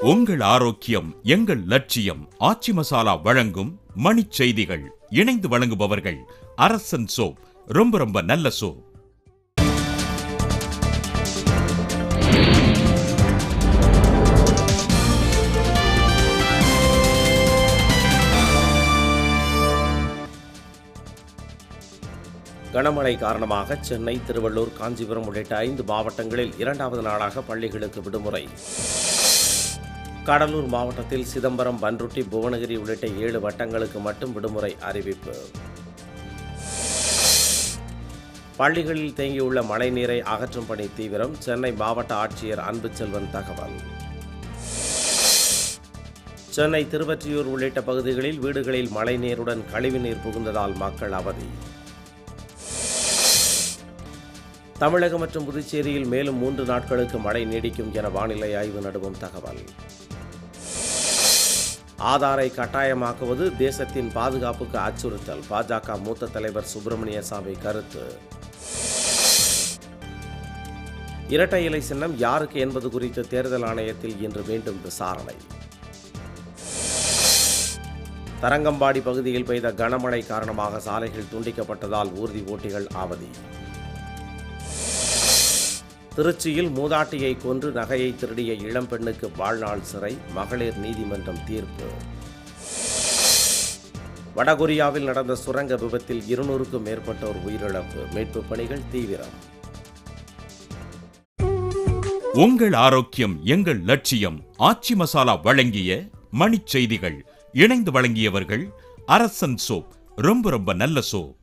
உங்கள் ஆரோக்கியம் எங்கள் லட்சியம் ஆச்சி மசாலா வழங்கும் மணிச் செய்திகள் இணைந்து வழங்குபவர்கள் அரசன் சோப் ரொம்ப ரொம்ப நல்ல சோப் கனமழை காரணமாக சென்னை திருவள்ளூர் காஞ்சிபுரம் உள்ளிட்ட ஐந்து மாவட்டங்களில் இரண்டாவது நாளாக பள்ளிகளுக்கு விடுமுறை கடலூர் மாவட்டத்தில் சிதம்பரம் பன்ருட்டி புவனகிரி உள்ளிட்ட ஏழு வட்டங்களுக்கு மட்டும் விடுமுறை அறிவிப்பு பள்ளிகளில் தேங்கியுள்ள மழைநீரை அகற்றும் பணி தீவிரம் சென்னை மாவட்ட ஆட்சியர் அன்புச்செல்வன் தகவல் சென்னை திருவொற்றியூர் உள்ளிட்ட பகுதிகளில் வீடுகளில் மழைநீருடன் கழிவுநீர் புகுந்ததால் மக்கள் அவதி தமிழகம் மற்றும் புதுச்சேரியில் மேலும் மூன்று நாட்களுக்கு மழை நீடிக்கும் என வானிலை ஆய்வு நடுவும் தகவல் ஆதாரை கட்டாயமாக்குவது தேசத்தின் பாதுகாப்புக்கு அச்சுறுத்தல் பாஜக மூத்த தலைவர் சுப்பிரமணிய சாமி கருத்து இரட்டை இலை சின்னம் யாருக்கு என்பது குறித்து தேர்தல் ஆணையத்தில் இன்று மீண்டும் விசாரணை தரங்கம்பாடி பகுதியில் பெய்த கனமழை காரணமாக சாலைகள் துண்டிக்கப்பட்டதால் ஊர்தி ஓட்டிகள் அவதி திருச்சியில் மூதாட்டியை கொன்று நகையை திருடிய இளம்பெண்ணுக்கு வாழ்நாள் சிறை மகளிர் நீதிமன்றம் தீர்ப்பு வடகொரியாவில் நடந்த சுரங்க விபத்தில் இருநூறுக்கும் மேற்பட்டோர் உயிரிழப்பு மீட்புப் பணிகள் தீவிரம் உங்கள் ஆரோக்கியம் எங்கள் லட்சியம் ஆச்சி மசாலா வழங்கிய மணிச் செய்திகள் இணைந்து வழங்கியவர்கள் அரசன் சோப் ரொம்ப ரொம்ப நல்ல சோப்